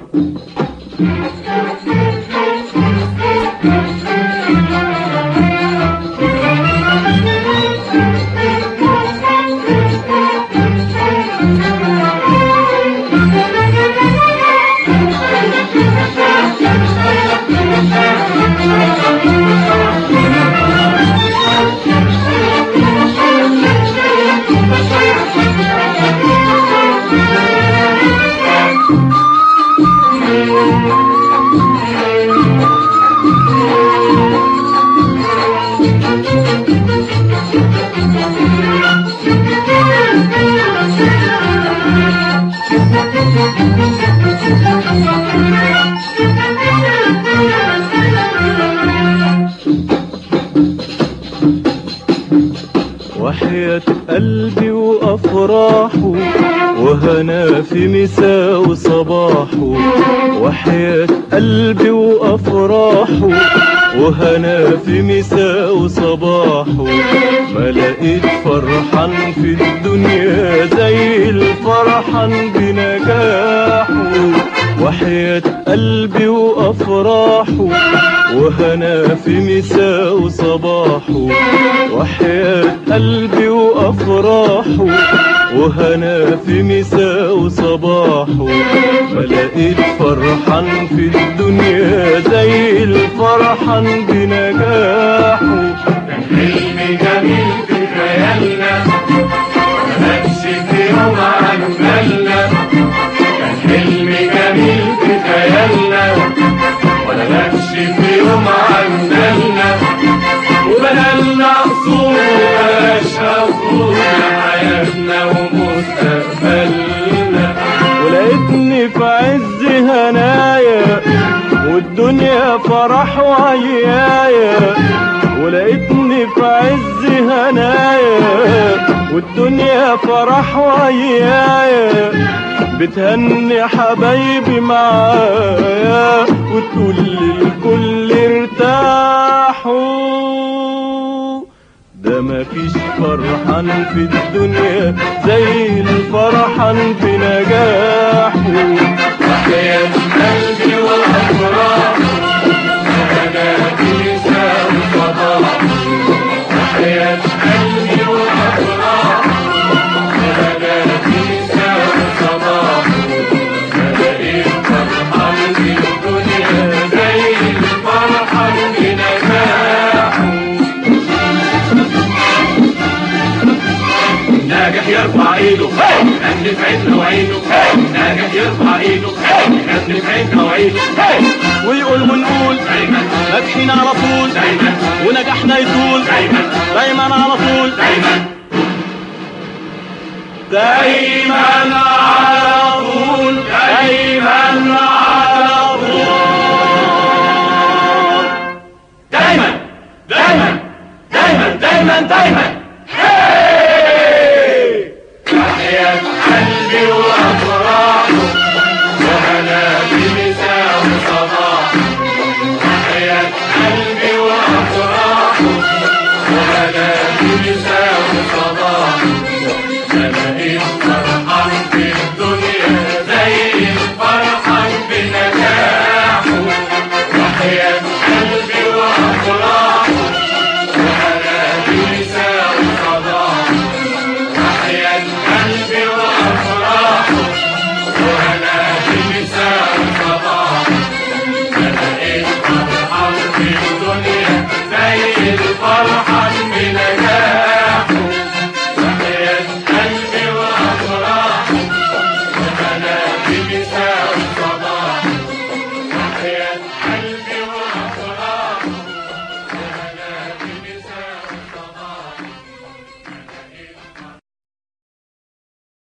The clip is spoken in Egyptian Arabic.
وحياة قلبي وأفراحه وهنا في مساء وصباحه وحياة قلبي وأفراحه وهنا في مساء وصباحه ما لقيت فرحان في الدنيا زي الفرحان بنجاحه وحياة قلبي وأفراحه وهنا في مساء وصباحه وحياة قلبي وأفراحه وهنا في مساء وصباحه ما لقيت فرحان في الدنيا زي الفرحان بنجاحه حلم جميل في خيالنا ملكش في يوم عن بالنا كان حلم جميل في خيالنا ولا لكش في يوم عن بالنا وبنالنا قصور وبلاش قصور حياتنا ومستقبلنا ولقيتني في عز هنايا والدنيا فرح وعيايا ولقيتني في عز هنايا والدنيا فرح وعيايا بتهني حبايبي معايا وتقول للكل ارتاحوا ده مفيش فرحان في الدنيا زي الفرحان في نجاحه وحياة قلبي والأفراح وأنا في ساعة الصباح وحياة قلبي والأفراح وأنا في ساعة الصباح بلاقي فرحان في الدنيا زي الفرحان بنجاحه ناجح يرفع ايده يغني في عيننا وعينه ناجح يرفع ايده يغني في عيننا وعينه ويقول ونقول دايما ناجحين على طول دايما ونجاحنا يطول دايما دايما على طول دايما دايما على طول دايما على طول دايما دايما دايما دايما دايما تحيا قلبي وافراحه وهنا بمساء وصباح تحيا قلبي وافراحه وهنا بمساء وصباح انا